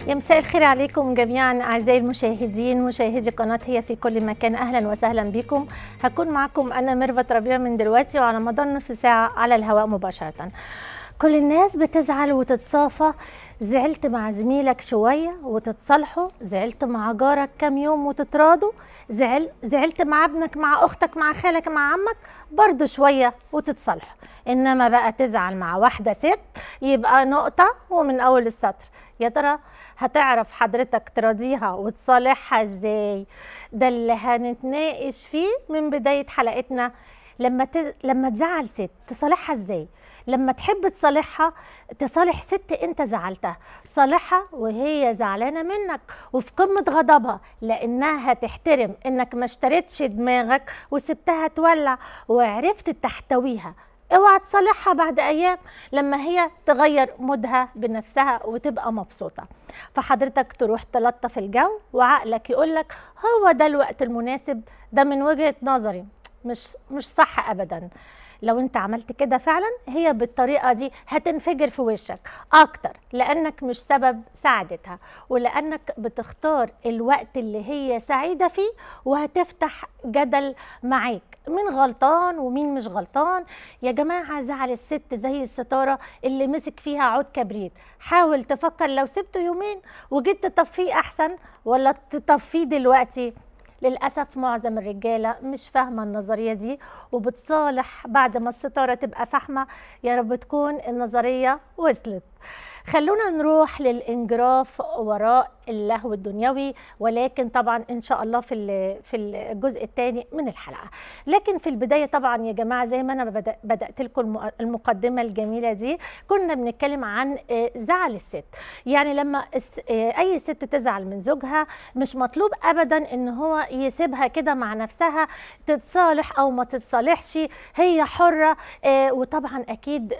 يا مساء الخير عليكم جميعا اعزائي المشاهدين مشاهدي قناه هي في كل مكان اهلا وسهلا بكم هكون معكم انا ميرفت ربيع من دلوقتي وعلى مدار نص ساعه على الهواء مباشره كل الناس بتزعل وتتصافى زعلت مع زميلك شويه وتتصالحوا زعلت مع جارك كام يوم وتتراضوا زعل زعلت مع ابنك مع اختك مع خالك مع عمك برضو شويه وتتصالحوا انما بقى تزعل مع واحده ست يبقى نقطه ومن اول السطر يا ترى هتعرف حضرتك تراضيها وتصالحها ازاي ده اللي هنتناقش فيه من بدايه حلقتنا لما تز... لما تزعل ست تصالحها ازاي لما تحب تصالحها تصالح ست انت زعلتها صالحها وهي زعلانه منك وفي قمه غضبها لانها هتحترم انك ما اشتريتش دماغك وسبتها تولع وعرفت تحتويها اوعى تصالحها بعد ايام لما هي تغير مودها بنفسها وتبقى مبسوطه فحضرتك تروح تلطف الجو وعقلك يقولك هو ده الوقت المناسب ده من وجهه نظري مش مش صح ابدا لو انت عملت كده فعلا هي بالطريقه دي هتنفجر في وشك اكتر لانك مش سبب سعادتها ولانك بتختار الوقت اللي هي سعيده فيه وهتفتح جدل معاك مين غلطان ومين مش غلطان يا جماعه زعل الست زي الستاره اللي مسك فيها عود كبريت حاول تفكر لو سبته يومين وجيت تطفيه احسن ولا تطفيه دلوقتي للأسف معظم الرجالة مش فاهمة النظرية دي وبتصالح بعد ما الستارة تبقى فاهمة يا رب تكون النظرية وصلت خلونا نروح للانجراف وراء اللهو الدنيوي ولكن طبعا ان شاء الله في في الجزء الثاني من الحلقه لكن في البدايه طبعا يا جماعه زي ما انا بدات لكم المقدمه الجميله دي كنا بنتكلم عن زعل الست يعني لما اي ست تزعل من زوجها مش مطلوب ابدا ان هو يسيبها كده مع نفسها تتصالح او ما تتصالحش هي حره وطبعا اكيد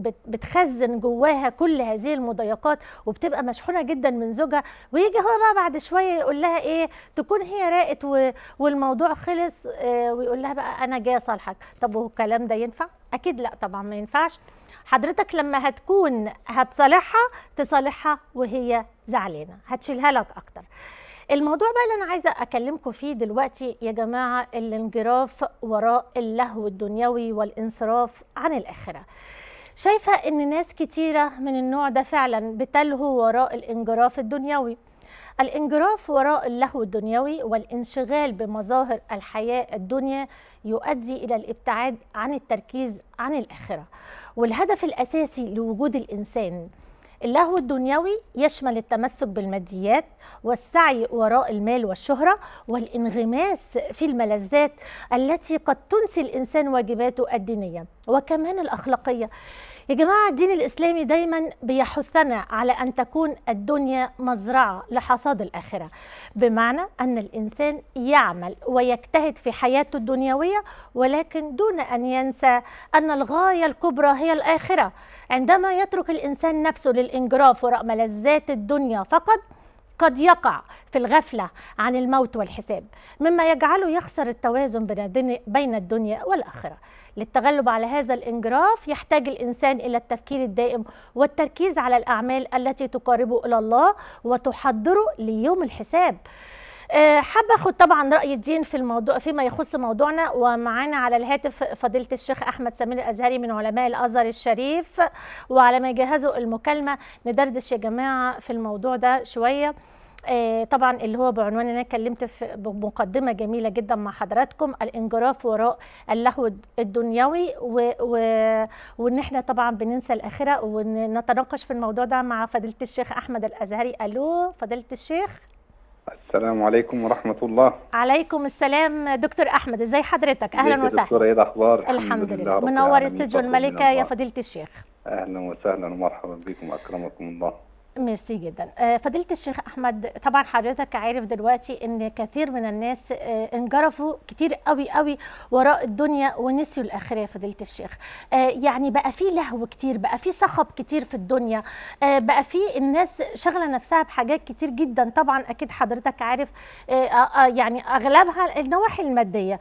بتخزن جواها كل هذه المضايقات وبتبقى مشحونه جدا من زوجها ويجي هو بقى بعد شويه يقول لها ايه تكون هي راقت والموضوع خلص آه ويقول لها بقى انا جايه اصالحك طب وهو الكلام ده ينفع اكيد لا طبعا ما ينفعش حضرتك لما هتكون هتصالحها تصالحها وهي زعلانه هتشيلها لك اكتر الموضوع بقى اللي انا عايزه اكلمكم فيه دلوقتي يا جماعه الانجراف وراء اللهو الدنيوي والانصراف عن الاخره شايفه ان ناس كتيره من النوع ده فعلا بتلهو وراء الانجراف الدنيوي الانجراف وراء اللهو الدنيوي والانشغال بمظاهر الحياه الدنيا يؤدي الى الابتعاد عن التركيز عن الاخره والهدف الاساسي لوجود الانسان اللهو الدنيوي يشمل التمسك بالماديات والسعي وراء المال والشهرة والانغماس في الملذات التي قد تنسي الإنسان واجباته الدينية وكمان الأخلاقية يا جماعة الدين الإسلامي دايما بيحثنا على أن تكون الدنيا مزرعة لحصاد الآخرة بمعنى أن الإنسان يعمل ويجتهد في حياته الدنيوية ولكن دون أن ينسى أن الغاية الكبرى هي الآخرة عندما يترك الإنسان نفسه للإنجراف وراء ملذات الدنيا فقط قد يقع في الغفلة عن الموت والحساب مما يجعله يخسر التوازن بين الدنيا والآخرة للتغلب على هذا الانجراف يحتاج الإنسان إلى التفكير الدائم والتركيز على الأعمال التي تقربه إلى الله وتحضره ليوم الحساب حابه اخد طبعا راي الدين في الموضوع فيما يخص موضوعنا ومعانا على الهاتف فضيله الشيخ احمد سمير الازهري من علماء الازهر الشريف وعلى ما يجهزوا المكالمه ندردش يا جماعه في الموضوع ده شويه طبعا اللي هو بعنوان انا اتكلمت في بمقدمه جميله جدا مع حضراتكم الانجراف وراء اللهو الدنيوي و... و... وان احنا طبعا بننسى الاخره ونتناقش في الموضوع ده مع فضيله الشيخ احمد الازهري الو فضيله الشيخ السلام عليكم ورحمة الله عليكم السلام دكتور أحمد ازي حضرتك أهلا وسهلا دكتورة ايه الأخبار الحمد لله منور استديو الملكة يا فضيلة الشيخ أهلا وسهلا ومرحبا بكم أكرمكم الله ميرسي جدا فضيله الشيخ احمد طبعا حضرتك عارف دلوقتي ان كثير من الناس انجرفوا كتير قوي قوي وراء الدنيا ونسيوا الاخره يا فضيله الشيخ يعني بقى في لهو كتير بقى في صخب كتير في الدنيا بقى في الناس شغله نفسها بحاجات كتير جدا طبعا اكيد حضرتك عارف يعني اغلبها النواحي الماديه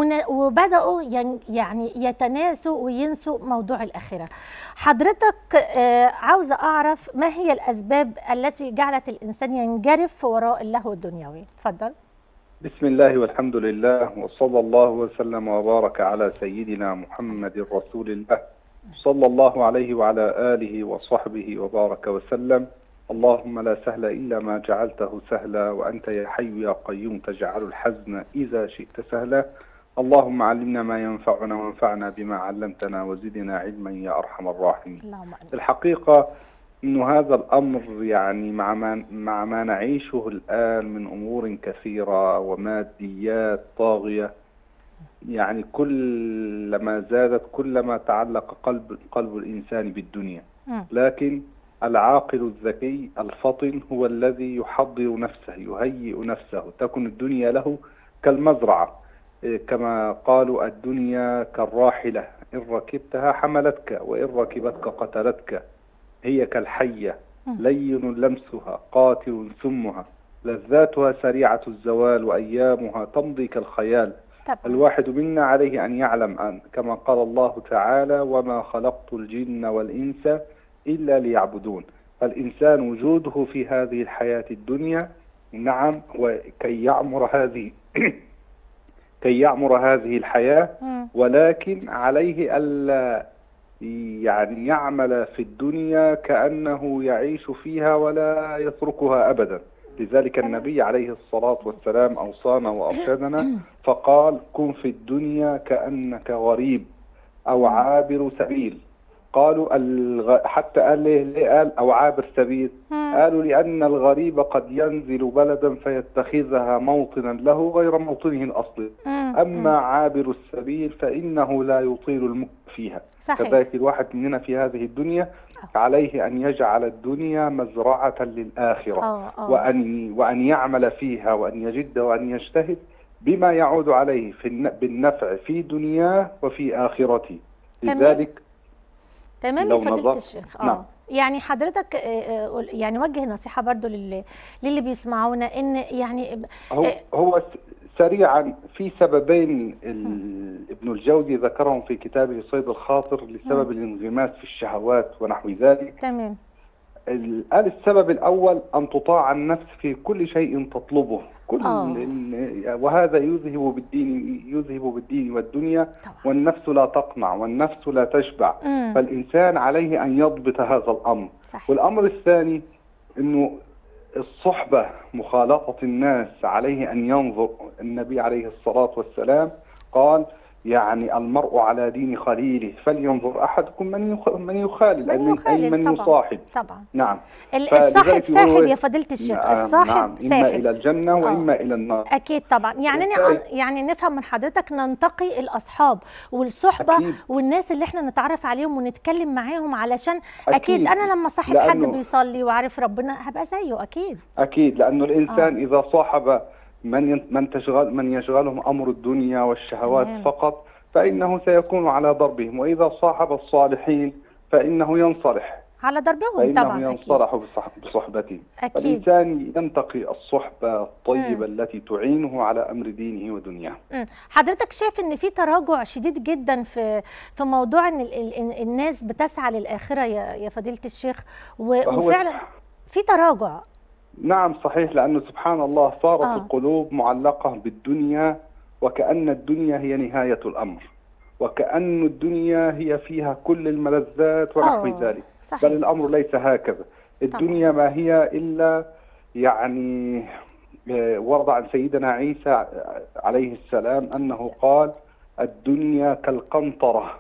وبداوا يعني يتناسوا وينسوا موضوع الاخره حضرتك عاوزه اعرف ما هي الاسباب الاسباب التي جعلت الانسان ينجرف وراء اللهو الدنيوي اتفضل بسم الله والحمد لله وصلى الله وسلم وبارك على سيدنا محمد رسول الله صلى الله عليه وعلى آله وصحبه وبارك وسلم اللهم لا سهل إلا ما جعلته سهلا وأنت يا حي يا قيوم تجعل الحزن إذا شئت سهلا اللهم علمنا ما ينفعنا وانفعنا بما علمتنا وزدنا علما يا أرحم الراحمين اللهم امين الحقيقة انه هذا الامر يعني مع ما مع ما نعيشه الان من امور كثيره وماديات طاغيه يعني كلما زادت كلما تعلق قلب قلب الانسان بالدنيا مم. لكن العاقل الذكي الفطن هو الذي يحضر نفسه يهيئ نفسه تكن الدنيا له كالمزرعه إيه، كما قالوا الدنيا كالراحله ان ركبتها حملتك وان ركبتك قتلتك هي كالحية لين لمسها قاتل سمها لذاتها سريعة الزوال وأيامها تمضي كالخيال طبعا الواحد منا عليه أن يعلم أن كما قال الله تعالى وما خلقت الجن والإنس إلا ليعبدون فالإنسان وجوده في هذه الحياة الدنيا نعم وكي يعمر هذه كي يعمر هذه الحياة مم. ولكن عليه ألا يعني يعمل في الدنيا كأنه يعيش فيها ولا يتركها أبدا لذلك النبي عليه الصلاة والسلام أوصانا وأرشدنا فقال كن في الدنيا كأنك غريب أو عابر سبيل قالوا الغ... حتى قال ليه, ليه قال أو عابر سبيل مم. قالوا لأن الغريب قد ينزل بلدا فيتخذها موطنا له غير موطنه الأصلي مم. أما عابر السبيل فإنه لا يطيل المكث فيها صحيح كذلك الواحد مننا في هذه الدنيا عليه أن يجعل الدنيا مزرعة للآخرة اه اه وأن وأن يعمل فيها وأن يجد وأن يجتهد بما يعود عليه في الن- بالنفع في دنياه وفي آخرته تمام. لذلك تمام لو يا فضيلة نظرت- الشيخ اه نعم. يعني حضرتك آه، آه، قول- يعني وجه نصيحة برضو للي, للي بيسمعونا ان يعني هو آه، هو س- سريعا في سببين ال- ابن الجوزي ذكرهم في كتابه صيد الخاطر لسبب الانغماس في الشهوات ونحو ذلك تمام ال- قال السبب الأول أن تطاع النفس في كل شيء تطلبه كل آه. ال- وهذا يذهب بالدين يذهب بالدين والدنيا طبعا والنفس لا تقنع والنفس لا تشبع مم. فالإنسان عليه أن يضبط هذا الأمر صحيح والأمر الثاني أنه الصحبة مخالطة الناس عليه أن ينظر النبي عليه الصلاة والسلام قال يعني المرء على دين خليله فلينظر أحدكم من يخ- من يخالل من أي من- أي يخالل من طبعا. يصاحب طبعا نعم ال- فلذلك الصاحب يقولوا ساحب إيه؟ يا فضيلة الشيخ نعم، الصاحب نعم إما ساحب إلى الجنة وإما إلى النار اكيد طبعا يعني ن- بالتالي- يعني نفهم من حضرتك ننتقي الاصحاب والصحبه أكيد. والناس اللي احنا نتعرف عليهم ونتكلم معاهم علشان اكيد, أكيد. انا لما صاحب حد لأنه- بيصلي وعارف ربنا هبقى زيه اكيد أكيد لأنه الإنسان إذا صاحب من ين- من تشغل من يشغلهم أمر الدنيا والشهوات تمام. فقط فإنه سيكون على ضربهم وإذا صاحب الصالحين فإنه ينصلح على ضربهم فإنه طبعا اكيد ينصلح بصح- بصحبته اكيد فالإنسان ينتقي الصحبة الطيبة التي تعينه على أمر دينه ودنياه مم. حضرتك شايف ان في تراجع شديد جدا في في موضوع ان ال- ال- الناس بتسعى للاخره يا يا فضيله الشيخ و- فهو وفعلا في تراجع نعم صحيح لأنه سبحان الله صارت آه. القلوب معلقة بالدنيا وكأن الدنيا هي نهاية الأمر وكأن الدنيا هي فيها كل الملذات ونحو آه، ذلك صحيح. بل الأمر ليس هكذا الدنيا ما هي إلا يعني آه، ورد عن سيدنا عيسى عليه السلام أنه قال الدنيا كالقنطرة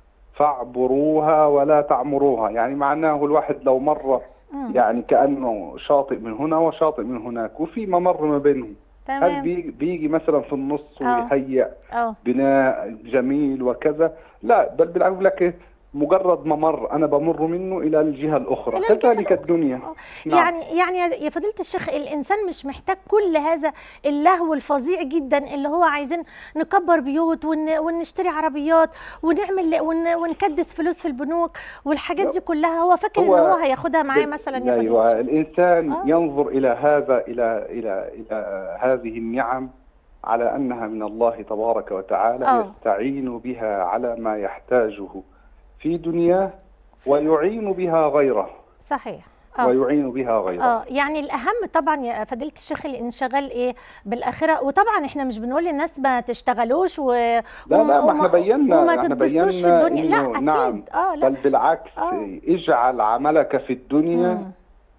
فاعبروها ولا تعمروها يعني معناه الواحد لو مر مم. يعني كأنه شاطئ من هنا وشاطئ من هناك وفي ممر ما بينهم هل تمام بيجي, بيجي مثلا في النص آه. ويهيئ اه بناء جميل وكذا لا بل بالعكس يقول لك مجرد ممر انا بمر منه الى الجهه الاخرى إلى الجهة كذلك الدنيا آه. نعم. يعني يعني يا- يا فضيله الشيخ الانسان مش محتاج كل هذا اللهو الفظيع جدا اللي هو عايزين نكبر بيوت ون ونشتري عربيات ونعمل ون ونكدس فلوس في البنوك والحاجات دي كلها هو فاكر ان هو هو هياخدها معاه مثلا يا ايوه فضيله الشيخ الانسان آه. ينظر الى هذا الى الى الى هذه النعم على انها من الله تبارك وتعالى آه. يستعين بها على ما يحتاجه في دنياه ويعين بها غيره صحيح آه. ويعين بها غيره اه يعني الاهم طبعا يا فضيله الشيخ الانشغال ايه بالاخره وطبعا احنا مش بنقول للناس ما تشتغلوش و لا لا ما وما- احنا بينا وما احنا تتبسطوش في بينا الدنيا لا إنه اكيد نعم اه لا بل بالعكس آه. اجعل عملك في الدنيا مم.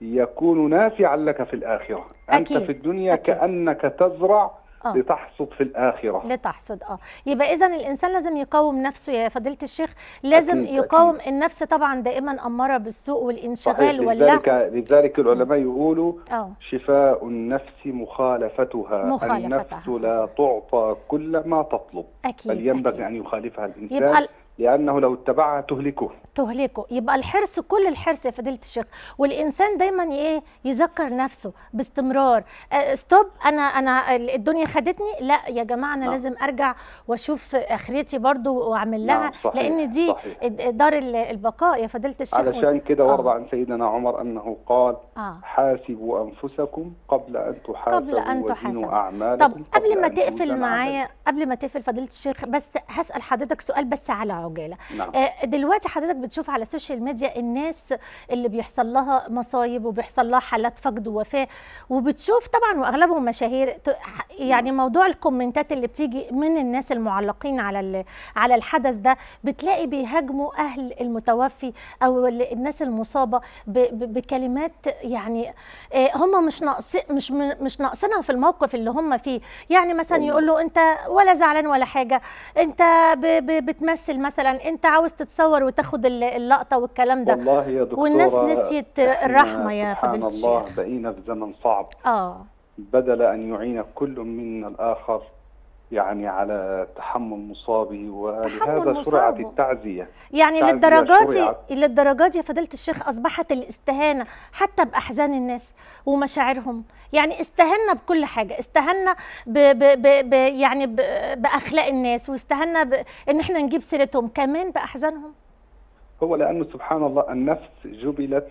يكون نافعا لك في الآخرة أنت أكيد. في الدنيا أكيد. كأنك تزرع آه. لتحصد في الآخرة لتحصد اه يبقى اذا الانسان لازم يقاوم نفسه يا فضيله الشيخ لازم أكيد، يقاوم أكيد. النفس طبعا دائما اماره بالسوء صحيح والانشغال واللهو لذلك لذلك العلماء يقولوا اه شفاء النفس مخالفتها مخالفتها. النفس لا تعطى كل ما تطلب اكيد بل ينبغي أكيد. أن يخالفها الإنسان يبقى ال- لأنه لو اتبعها تهلكه تهلكه يبقى الحرص كل الحرص يا فضيله الشيخ والانسان دايما ايه يذكر نفسه باستمرار آه، ستوب انا انا الدنيا خدتني لا يا جماعه انا نعم. لازم ارجع واشوف اخرتي برضو واعمل لها نعم، صحيح، لان دي صحيح. دار ال- البقاء يا فضيله الشيخ علشان كده آه. ورد عن سيدنا عمر أنه قال اه حاسبوا أنفسكم قبل أن تحاسبوا قبل أن وزنوا تحاسبوا. أعمالكم طب قبل ما أن تقفل توزن معايا قبل ما تقفل فضيله الشيخ بس هسال حضرتك سؤال بس على عجاله نعم آه، دلوقتي حضرتك بتشوف على السوشيال ميديا الناس اللي بيحصل لها مصايب وبيحصل لها حالات فقد ووفاه وبتشوف طبعا واغلبهم مشاهير ت- يعني موضوع الكومنتات اللي بتيجي من الناس المعلقين على ال- على الحدث ده بتلاقي بيهاجموا اهل المتوفي او ال- الناس المصابه ب- ب- بكلمات يعني آه، هم مش ناقص مش من- مش ناقصينها في الموقف اللي هم فيه يعني مثلا والله. يقول له انت ولا زعلان ولا حاجه انت ب- ب- بتمثل مثلا انت عاوز تتصور وتاخد الل- اللقطه والكلام ده والله يا دكتورة والناس نسيت إحنا الرحمه يا سبحان فضيله الله الشيخ بقينا في زمن صعب اه بدل أن يعين كل منا الآخر يعني على تحمل مصابه ولهذا سرعت مصابه. التعزية يعني تعزية للدرجات شرعت. للدرجات يا فضيله الشيخ اصبحت الاستهانه حتى باحزان الناس ومشاعرهم يعني استهنا بكل حاجه استهنا ب ب ب ب يعني ب باخلاق الناس واستهنا بان احنا نجيب سيرتهم كمان باحزانهم هو لأنه سبحان الله النفس جبلت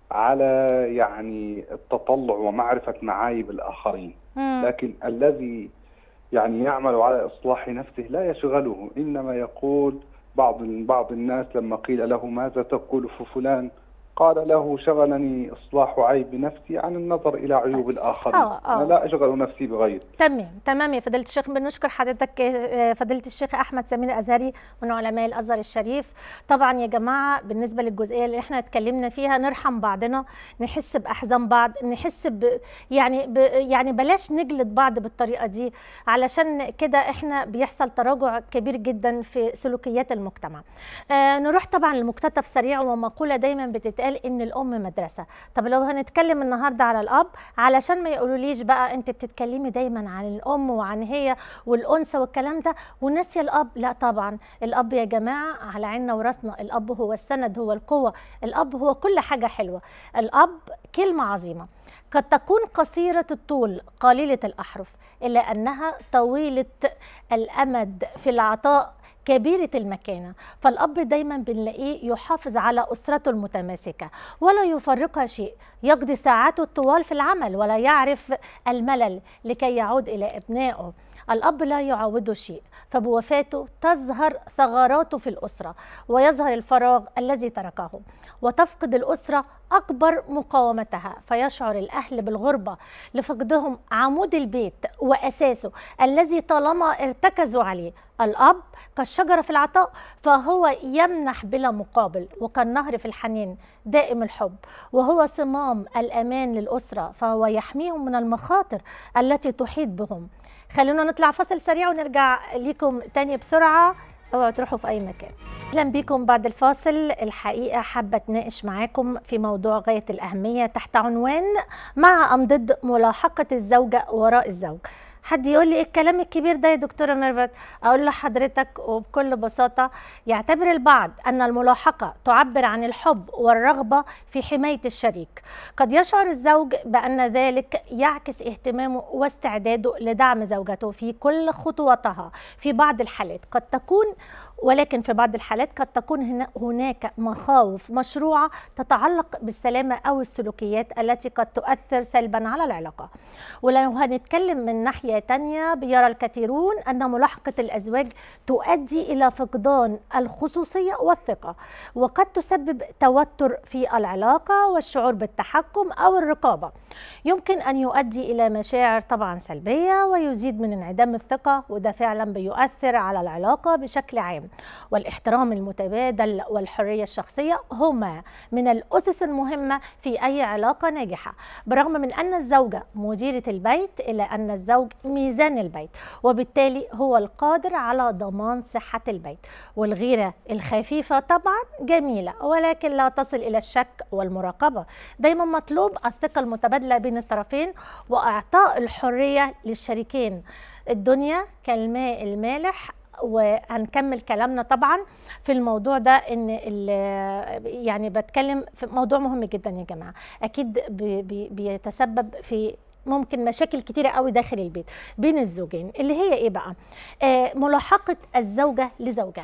على يعني التطلع ومعرفة معايب الآخرين مم. لكن الذي يعني يعمل على إصلاح نفسه لا يشغله إنما يقول بعض بعض الناس لما قيل له ماذا تقول في فلان قال له شغلني إصلاح عيب نفسي عن النظر إلى عيوب الآخرين آه، آه. أنا لا أشغل نفسي بغير تمام تمام يا فضيله الشيخ بنشكر حضرتك آه، فضيله الشيخ احمد سمير الازهري من علماء الازهر الشريف طبعا يا جماعه بالنسبه للجزئيه اللي احنا اتكلمنا فيها نرحم بعضنا نحس باحزان بعض نحس ب يعني ب يعني بلاش نجلد بعض بالطريقه دي علشان كده احنا بيحصل تراجع كبير جدا في سلوكيات المجتمع آه نروح طبعا لمقتطف سريع ومقوله دايما بتتقال ان الام مدرسه طب لو هنتكلم النهارده على الاب علشان ما يقولوليش بقى انت بتتكلمي دايما عن الام وعن هي والانثى والكلام ده وناسيه الاب لا طبعا الاب يا جماعه على عيننا وراسنا الاب هو السند هو القوه الاب هو كل حاجه حلوه الاب كلمه عظيمه قد تكون قصيره الطول قليله الاحرف الا انها طويله الامد في العطاء كبيرة المكانة فالأب دايما بنلاقيه يحافظ على أسرته المتماسكة ولا يفرقها شيء يقضي ساعاته الطوال في العمل ولا يعرف الملل لكي يعود إلى أبنائه الأب لا يعوده شيء فبوفاته تظهر ثغراته في الأسرة ويظهر الفراغ الذي تركه وتفقد الأسرة أكبر مقاومتها فيشعر الأهل بالغربة لفقدهم عمود البيت وأساسه الذي طالما ارتكزوا عليه الأب كالشجرة في العطاء فهو يمنح بلا مقابل وكالنهر في الحنين دائم الحب وهو صمام الأمان للأسرة فهو يحميهم من المخاطر التي تحيط بهم خلونا نطلع فصل سريع ونرجع ليكم تاني بسرعة اوعوا تروحوا في اي مكان اهلا بيكم بعد الفاصل الحقيقه حابه اتناقش معاكم في موضوع غايه الاهميه تحت عنوان مع ام ضد ملاحقه الزوجه وراء الزوج حد يقول لي ايه الكلام الكبير ده يا دكتوره ميرفت اقول لحضرتك وبكل بساطه يعتبر البعض ان الملاحقه تعبر عن الحب والرغبه في حمايه الشريك قد يشعر الزوج بان ذلك يعكس اهتمامه واستعداده لدعم زوجته في كل خطواتها في بعض الحالات قد تكون ولكن في بعض الحالات قد تكون هنا- هناك مخاوف مشروعه تتعلق بالسلامه او السلوكيات التي قد تؤثر سلبا على العلاقه ولو هنتكلم من ناحيه ناحية تانية بيرى الكثيرون أن ملاحقة الأزواج تؤدي إلى فقدان الخصوصية والثقة وقد تسبب توتر في العلاقة والشعور بالتحكم أو الرقابة يمكن أن يؤدي إلى مشاعر طبعا سلبية ويزيد من انعدام الثقة وده فعلا بيؤثر على العلاقة بشكل عام والاحترام المتبادل والحرية الشخصية هما من الأسس المهمة في أي علاقة ناجحة برغم من أن الزوجة مديرة البيت إلى أن الزوج ميزان البيت وبالتالي هو القادر على ضمان صحة البيت والغيرة الخفيفة طبعا جميلة ولكن لا تصل إلى الشك والمراقبة دايما مطلوب الثقة المتبادلة بين الطرفين وإعطاء الحرية للشريكين الدنيا كالماء المالح وهنكمل كلامنا طبعا في الموضوع ده ان يعني بتكلم في موضوع مهم جدا يا جماعه اكيد بي بي بيتسبب في ممكن مشاكل كتيرة قوي داخل البيت بين الزوجين اللي هي ايه بقى آه ملاحقة الزوجة لزوجها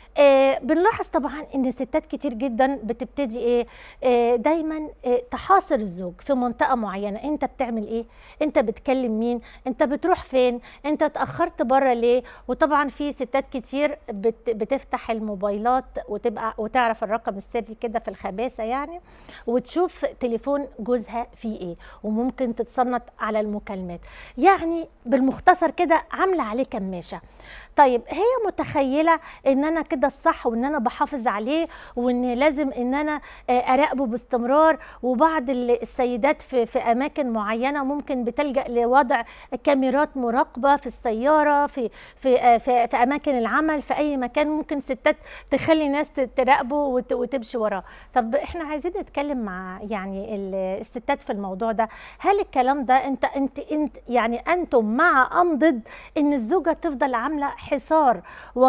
آه بنلاحظ طبعا ان ستات كتير جدا بتبتدي ايه آه دايما آه تحاصر الزوج في منطقه معينه انت بتعمل ايه انت بتكلم مين انت بتروح فين انت اتاخرت بره ليه وطبعا في ستات كتير بت بتفتح الموبايلات وتبقى وتعرف الرقم السري كده في الخباثه يعني وتشوف تليفون جوزها فيه ايه وممكن تتصنت على المكالمات يعني بالمختصر كده عامله عليه كماشه طيب هي متخيله ان انا كده الصح وان انا بحافظ عليه وان لازم ان انا اراقبه باستمرار وبعض السيدات في, في اماكن معينه ممكن بتلجا لوضع كاميرات مراقبه في السياره في في في, في اماكن العمل في اي مكان ممكن ستات تخلي ناس تراقبه وتمشي وراه طب احنا عايزين نتكلم مع يعني الستات في الموضوع ده هل الكلام ده انت انت انت يعني انتم مع ام ضد ان الزوجه تفضل عامله حصار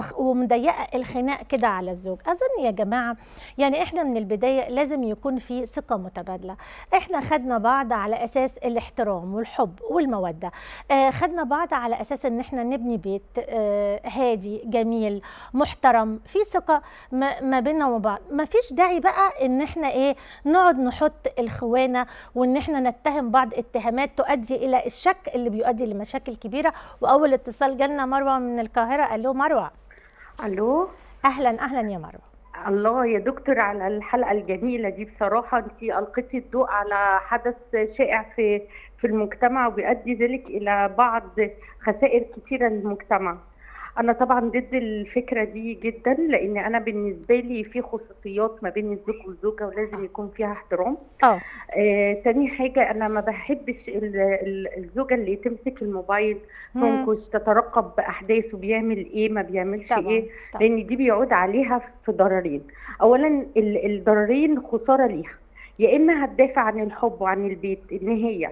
ومضيقه الخناق كده على الزوج اظن يا جماعه يعني احنا من البدايه لازم يكون في ثقه متبادله احنا خدنا بعض على اساس الاحترام والحب والموده آه خدنا بعض على اساس ان احنا نبني بيت آه هادي جميل محترم في ثقه ما, ما بيننا وبين بعض ما فيش داعي بقى ان احنا ايه نقعد نحط الخوانه وان احنا نتهم بعض اتهامات تؤدي الى الشك اللي بيؤدي لمشاكل كبيره واول اتصال جالنا مروه من القاهره الو مروه الو اهلا اهلا يا مروه الله يا دكتور على الحلقه الجميله دي بصراحه انت القيتي الضوء على حدث شائع في في المجتمع وبيؤدي ذلك الى بعض خسائر كثيره للمجتمع انا طبعا ضد الفكره دي جدا لان انا بالنسبه لي في خصوصيات ما بين الزوج والزوجه ولازم يكون فيها احترام اه تاني حاجه انا ما بحبش الزوجه اللي تمسك الموبايل تنكش تترقب باحداثه بيعمل ايه ما بيعملش طبعاً، ايه طبعاً. لان دي بيعود عليها في ضررين اولا ال- الضررين خساره ليها يا اما هتدافع عن الحب وعن البيت ان هي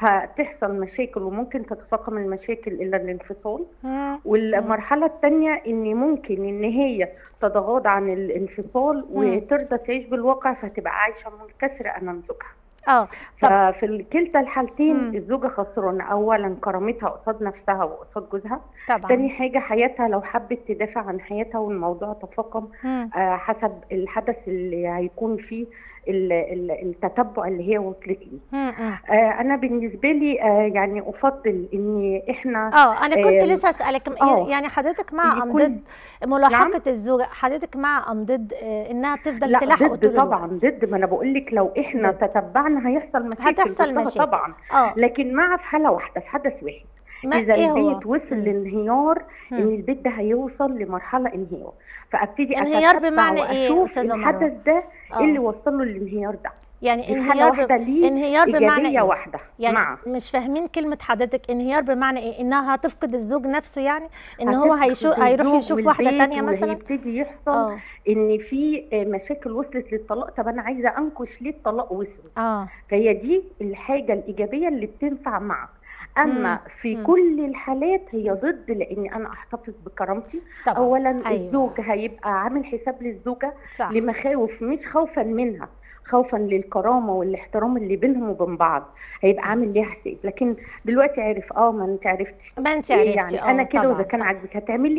هتحصل مشاكل وممكن تتفاقم المشاكل الى الانفصال مم. والمرحلة الثانية إن ممكن إن هي تتغاضى عن الانفصال وترضى تعيش بالواقع فتبقى عايشة منكسرة أمام زوجها. اه طب ففي كلتا الحالتين مم. الزوجة خسرانة أولا كرامتها قصاد نفسها وقصاد جوزها. طبعا تاني حاجة حياتها لو حبت تدافع عن حياتها والموضوع تفاقم مم. آه، حسب الحدث اللي هيكون فيه ال- ال- التتبع اللي هي وصلت ليه. مم. مم. آه، أنا بالنسبة لي آه، يعني أفضل إن إحنا اه انا كنت آه، لسه اسالك آه. يعني حضرتك مع ام يكون- ضد ملاحقه نعم؟ الزوجه حضرتك مع ام ضد آه، انها تفضل لا تلاحقه ضد طول طبعا الوقت ضد ما انا بقول لك لو احنا ضد. تتبعنا هيحصل مشاكل هتحصل ضدها مشاكل. طبعا اه لكن مع في حاله واحده في حدث واحد ما اذا ايه هو البيت وصل مم. لانهيار مم. ان البيت ده هيوصل لمرحله انهيار فابتدي انهيار أتتبع بمعنى إيه واشوف أستاذة الحدث مروة؟ ده آه. ايه اللي وصله للانهيار ده يعني دي حاله انهيار واحده ب... ليه انهيار بمعنى ايجابيه ايه واحده يعني مع مش فاهمين كلمه حضرتك انهيار بمعنى ايه انها هتفقد الزوج نفسه يعني ان هو هتفقد هيشو... هيروح الزوج يشوف واحده والبيت تانية مثلا وهيبتدي يحصل اه ان في مشاكل وصلت للطلاق طب انا عايزه انكش ليه الطلاق وصل اه فهي دي الحاجة الإيجابية اللي بتنفع معك أما مم. في مم. كل الحالات هي ضد لأني أنا أحتفظ بكرامتي طبعا أولا أيوة. الزوج هيبقى عامل حساب للزوجة صح لمخاوف مش خوفا منها خوفا للكرامة والاحترام اللي بينهم وبين بعض هيبقى عامل ليها حساب لكن دلوقتي عرف اه ما انت عرفتي ما انت إيه عرفتي يعني انا آه، كده طبعاً، واذا كان طبعاً. عاجبك هتعملي ايه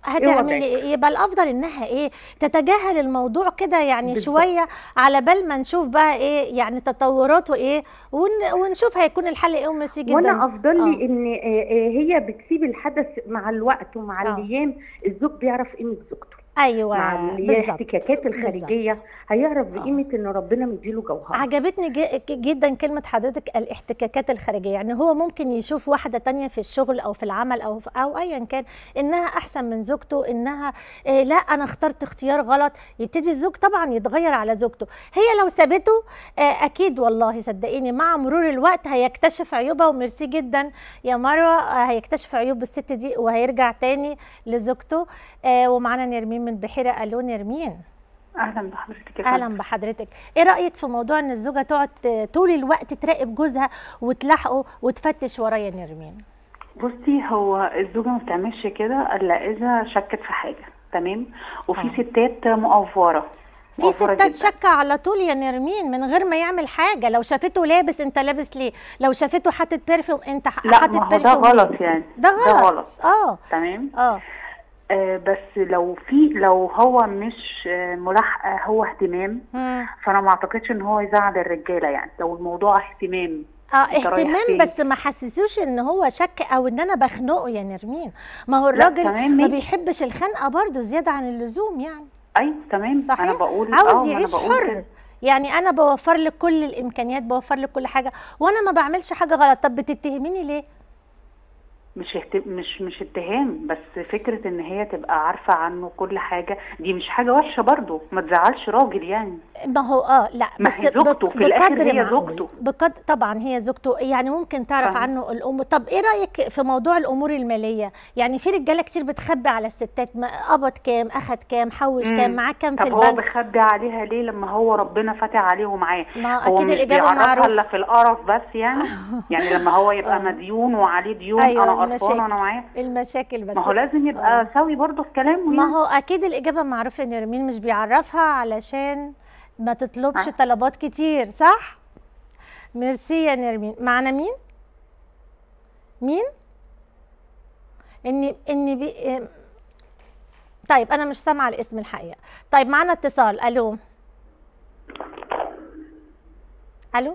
هتعملي وضعك؟ ايه يبقى الافضل انها ايه تتجاهل الموضوع كده يعني بالظبط. شويه على بال ما نشوف بقى ايه يعني تطوراته ايه ون ونشوف هيكون الحل ايه وميرسي جدا وانا افضل آه. لي ان آه، آه، هي بتسيب الحدث مع الوقت ومع آه. الايام الزوج بيعرف قيمه زوجته ايوه مع اللي هي بالظبط الاحتكاكات الخارجيه هيعرف بقيمه ان ربنا مديله جوهر عجبتني ج- جدا كلمة حضرتك الاحتكاكات الخارجية يعني هو ممكن يشوف واحدة تانية في الشغل أو في العمل أو في أو أيا كان إنها أحسن من زوجته إنها إيه لا أنا اخترت اختيار غلط يبتدي الزوج طبعا يتغير على زوجته هي لو سابته آه، أكيد والله صدقيني مع مرور الوقت هيكتشف عيوبها وميرسي جدا يا مروة آه، هيكتشف عيوب الست دي وهيرجع تاني لزوجته آه، ومعانا نرمين من بحيرة ألو نرمين اهلا بحضرتك يا اهلا فندم. بحضرتك ايه رايك في موضوع ان الزوجه تقعد ت- طول الوقت تراقب جوزها وتلاحقه وتفتش وراه يا نرمين بصي هو الزوجه ما بتعملش كده الا اذا شكت في حاجه تمام وفي آه. ستات مؤفره في مؤفرة ستات جداً. شك على طول يا نرمين من غير ما يعمل حاجه لو شافته لابس انت لابس ليه لو شافته حاطط برفيوم انت ح- لا حاطط ما هو ده برفيوم غلط ليه؟ يعني ده غلط, غلط اه تمام اه آه بس لو في لو هو مش آه ملاحقه هو اهتمام مم. فانا ما اعتقدش ان هو يزعل الرجاله يعني لو الموضوع اهتمام اه أنت رايح اهتمام فين؟ بس ما حسسوش ان هو شك او ان انا بخنقه يا نرمين ما هو لا، الراجل تمام، ما ماشي. بيحبش الخنقه برضه زياده عن اللزوم يعني ايوه تمام صحيح انا بقول عاوز آه، ما أنا يعيش بقول حر كده. يعني انا بوفر لك كل الامكانيات بوفر لك كل حاجه وانا ما بعملش حاجه غلط طب بتتهميني ليه مش اهت... مش مش اتهام بس فكرة ان هي تبقى عارفة عنه كل حاجة دي مش حاجة وحشة برضو ما تزعلش راجل يعني ما هو اه لا ما بس هي زوجته، بق- في الآخر بقدر هي معقول. زوجته. بقدر طبعا هي زوجته يعني ممكن تعرف فاهمة. عنه الام طب ايه رايك في موضوع الامور الماليه يعني في رجاله كتير بتخبي على الستات ما قبض كام اخد كام حوش مم. كام معاه كام في طب هو البنك بيخبي عليها ليه لما هو ربنا فاتح عليه ومعاه ما هو اكيد مش الاجابه بيعرفها معروفه الا في القرف بس يعني يعني لما هو يبقى آه. مديون وعليه ديون أيوة، انا المشاكل. قرفان وانا معاه المشاكل بس ما هو لازم يبقى سوي برضه في كلامه ما يعني هو اكيد الاجابه معروفه ان نرمين مش بيعرفها علشان ما تطلبش آه. طلبات كتير صح ميرسي يا نرمين معنا مين مين اني اني بي... إيه، طيب انا مش سامعه الاسم الحقيقه طيب معنا اتصال الو الو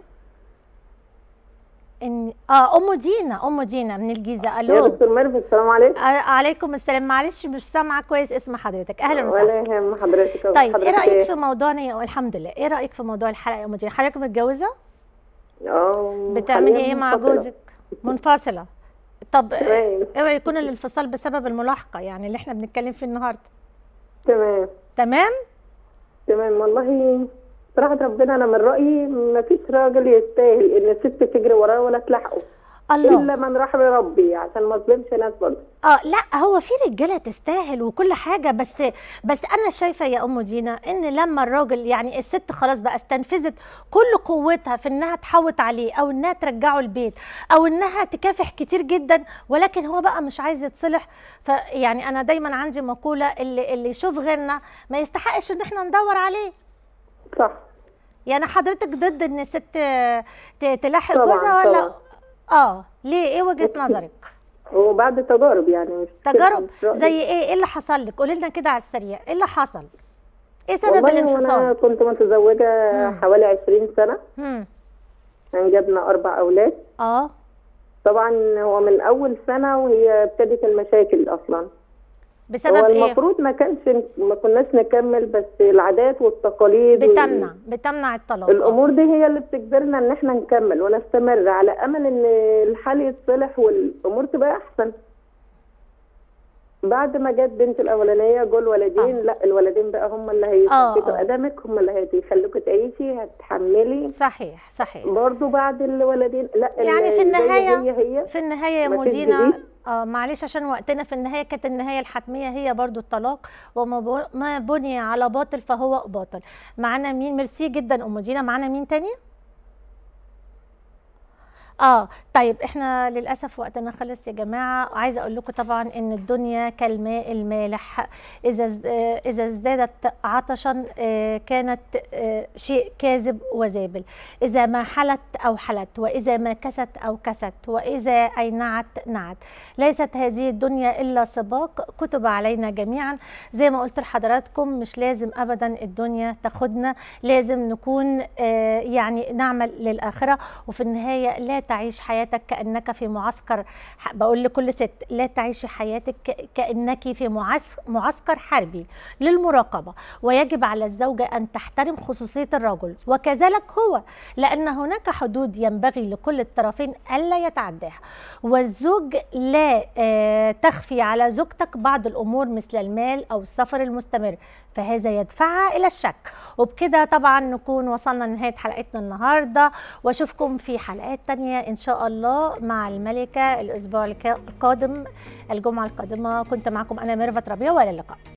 إن... اه ام دينا ام دينا من الجيزه يا الو دكتور ميرفت السلام عليكم آه، عليكم السلام معلش مش سامعه كويس اسم حضرتك اهلا وسهلا ولا يهم حضرتك طيب ايه حضرتك رايك في موضوعنا يا الحمد لله ايه رايك في موضوع الحلقه يا ام دينا حضرتك متجوزه اه بتعملي حالياً ايه مع منفصلة. جوزك منفصله طب تمام اوعي يكون الانفصال بسبب الملاحقه يعني اللي احنا بنتكلم فيه النهارده تمام تمام تمام والله صراحة ربنا أنا من رأيي ما فيش راجل يستاهل إن الست تجري وراه ولا تلحقه الله إلا من رحم ربي عشان ما اظلمش ناس برضه اه لا هو في رجاله تستاهل وكل حاجه بس بس انا شايفه يا ام دينا ان لما الراجل يعني الست خلاص بقى استنفذت كل قوتها في انها تحوط عليه او انها ترجعه البيت او انها تكافح كتير جدا ولكن هو بقى مش عايز يتصلح فيعني انا دايما عندي مقوله اللي اللي يشوف غيرنا ما يستحقش ان احنا ندور عليه صح يعني حضرتك ضد ان الست ت- تلاحق طبعاً، جوزها ولا طبعاً. اه ليه ايه وجهه نظرك وبعد تجارب يعني مش كده، تجارب مش رأيي. زي ايه ايه اللي حصل لك قولي لنا كده على السريع ايه اللي حصل ايه سبب والله وأنا الانفصال كنت متزوجة مم. حوالي 20 سنة امم أنجبنا أربع أولاد اه طبعا هو من أول سنة وهي ابتدت المشاكل أصلا بسبب هو ايه المفروض ما كانش ما كناش نكمل بس العادات والتقاليد وال- بتمنع بتمنع الطلاق آه. الامور دي هي اللي بتجبرنا ان احنا نكمل ونستمر على امل ان الحال يتصلح والامور تبقى احسن بعد ما جت بنت الاولانيه جول ولدين آه. لا الولدين بقى هم اللي آه، هيثبتوا آه. قدمك هم اللي هيخلوكي تعيشي هتحملي صحيح صحيح برضو بعد الولدين لا يعني في الجاية النهايه هي هي في النهايه يا مفيش مدينه جديد. اه معلش عشان وقتنا في النهايه كانت النهايه الحتميه هي برضو الطلاق وما بو- ما بني على باطل فهو باطل معانا مين ميرسي جدا ام دينا معانا مين تاني اه طيب احنا للاسف وقتنا خلص يا جماعه عايزه اقول لكم طبعا ان الدنيا كالماء المالح اذا ز- آه، اذا ازدادت عطشا آه، كانت آه، شيء كاذب وزابل اذا ما حلت او حلت واذا ما كست او كست واذا اينعت نعت ليست هذه الدنيا الا سباق كتب علينا جميعا زي ما قلت لحضراتكم مش لازم ابدا الدنيا تاخدنا لازم نكون آه، يعني نعمل للاخره وفي النهايه لا تعيش حياتك كانك في معسكر ح- بقول لكل ست لا تعيشي حياتك ك- كانك في معس- معسكر حربي للمراقبه ويجب على الزوجه ان تحترم خصوصيه الرجل وكذلك هو لان هناك حدود ينبغي لكل الطرفين الا يتعداها والزوج لا آه، تخفي على زوجتك بعض الامور مثل المال او السفر المستمر فهذا يدفعها الى الشك وبكده طبعا نكون وصلنا لنهايه حلقتنا النهارده واشوفكم في حلقات تانية ان شاء الله مع الملكه الاسبوع الك- القادم الجمعه القادمه كنت معكم انا ميرفت ربيع والى اللقاء